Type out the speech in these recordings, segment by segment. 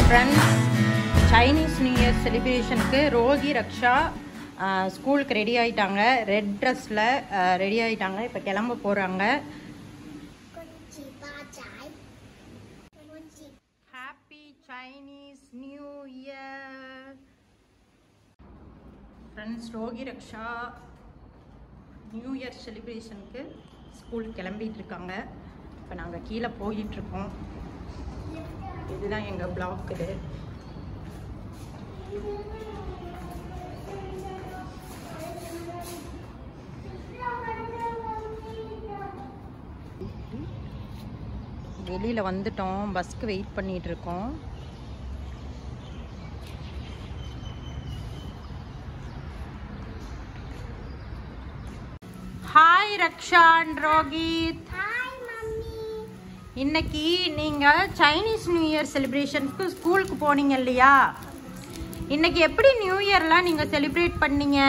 friends Chinese new year செலிப்ரேஷனுக்கு ரோகி ரக்ஷா ஸ்கூலுக்கு ready ஆயிட்டாங்க ரெட் ட்ரெஸ்ஸில் ரெடி ஆயிட்டாங்க இப்போ கிளம்ப போகிறாங்க happy Chinese new year friends Rogi Raksha new year செலிப்ரேஷனுக்கு ஸ்கூலுக்கு கிளம்பிட்டு இருக்காங்க இப்போ நாங்கள் கீழே போயிட்டுருக்கோம் இதுதான் எங்கள் பிளாக் இது வெளியில் வந்துட்டோம் பஸ்க்கு வெயிட் பண்ணிட்டு இருக்கோம் ஹாய் ரக்ஷா அண்ட் ரோகித் இன்னைக்கு நீங்கள் சைனீஸ் நியூ இயர் செலிப்ரேஷனுக்கு ஸ்கூலுக்கு போனீங்க இல்லையா இன்னைக்கு எப்படி நியூ இயர்லாம் நீங்கள் செலிப்ரேட் பண்ணீங்க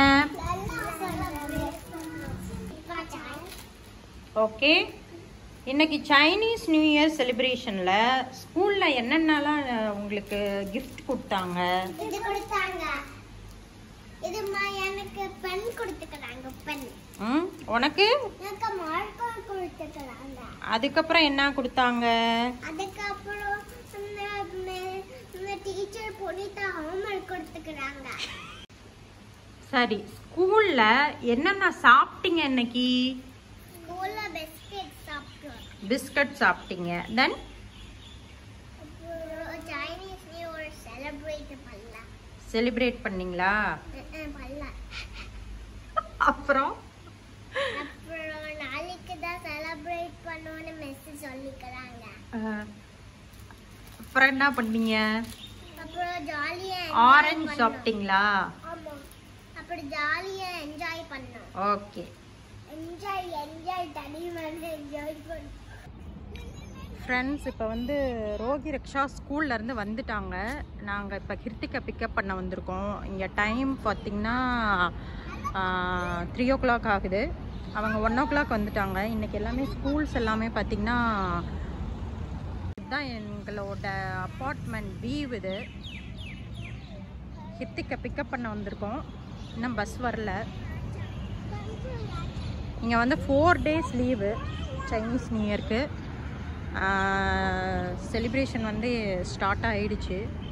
ஓகே இன்னைக்கு சைனீஸ் நியூ இயர் செலிப்ரேஷனில் ஸ்கூலில் என்னென்னலாம் அஹ், உங்களுக்கு கிஃப்ட் கொடுத்தாங்க இது கொடுத்தாங்க இது மா- எனக்கு பென் கொடுத்துக்கிறாங்க பென் ம் உனக்கு எனக்கு மார்க்கர் கொடுத்துக்கிறாங்க அதுக்கப்புறம் என்ன கொடுத்தாங்க அதுக்கப்புறம் இந்த மே- இந்த டீச்சர் புனிதா ஹோம்ஒர்க் கொடுத்துக்கிறாங்க சரி ஸ்கூலில் என்னென்ன சாப்பிட்டீங்க இன்னைக்கு ஸ்கூல்ல பிஸ்கெட் சாப்பிட்டோம் பிஸ்கட் சாப்பிட்டீங்க தென் அப்புறம் சைனீஸ் நியூ இயர் செலிப்ரேட் பண்ணலாம் செலிப்ரேட் பண்ணீங்களா பண்ணலாம் அப்புறம் அப்புறம் நாளைக்கு தான் செலிப்ரேட் பண்ணுவோம்னு மிஸ் சொல்லிக்கிறாங்க அஹ், அப்புறம் என்ன பண்ணீங்க அப்புறம் ஜாலியா ஆரஞ்சு சாப்பிட்டீங்களா ஆமா அப்படி ஜாலியா என்ஜாய் பண்ணோம் ஓகே என்ஜாய் என்ஜாய் தனிமன் என்ஜாய் பண்ணோம் ஃப்ரெண்ட்ஸ் இப்போ வந்து ரோகி ரக்ஷா ஸ்கூல்லேருந்து வந்துட்டாங்க நாங்கள் இப்போ கிருத்திகை பிக்கப் பண்ண வந்திருக்கோம் இங்கே டைம் பார்த்திங்கன்னா த்ரீ ஓ கிளாக் ஆகுது அவங்க ஒன் ஓ கிளாக் வந்துட்டாங்க இன்றைக்கி எல்லாமே ஸ்கூல்ஸ் எல்லாமே பார்த்திங்கன்னா இதுதான் எங்களோட அப்பார்ட்மெண்ட் வியூ இது கிருத்திகை பிக்கப் பண்ண வந்திருக்கோம் இன்னும் பஸ் வரல இங்கே வந்து four days leave Chinese new இயர்க்கு செலிப்ரேஷன் வந்து ஸ்டார்ட் ஆகிடுச்சு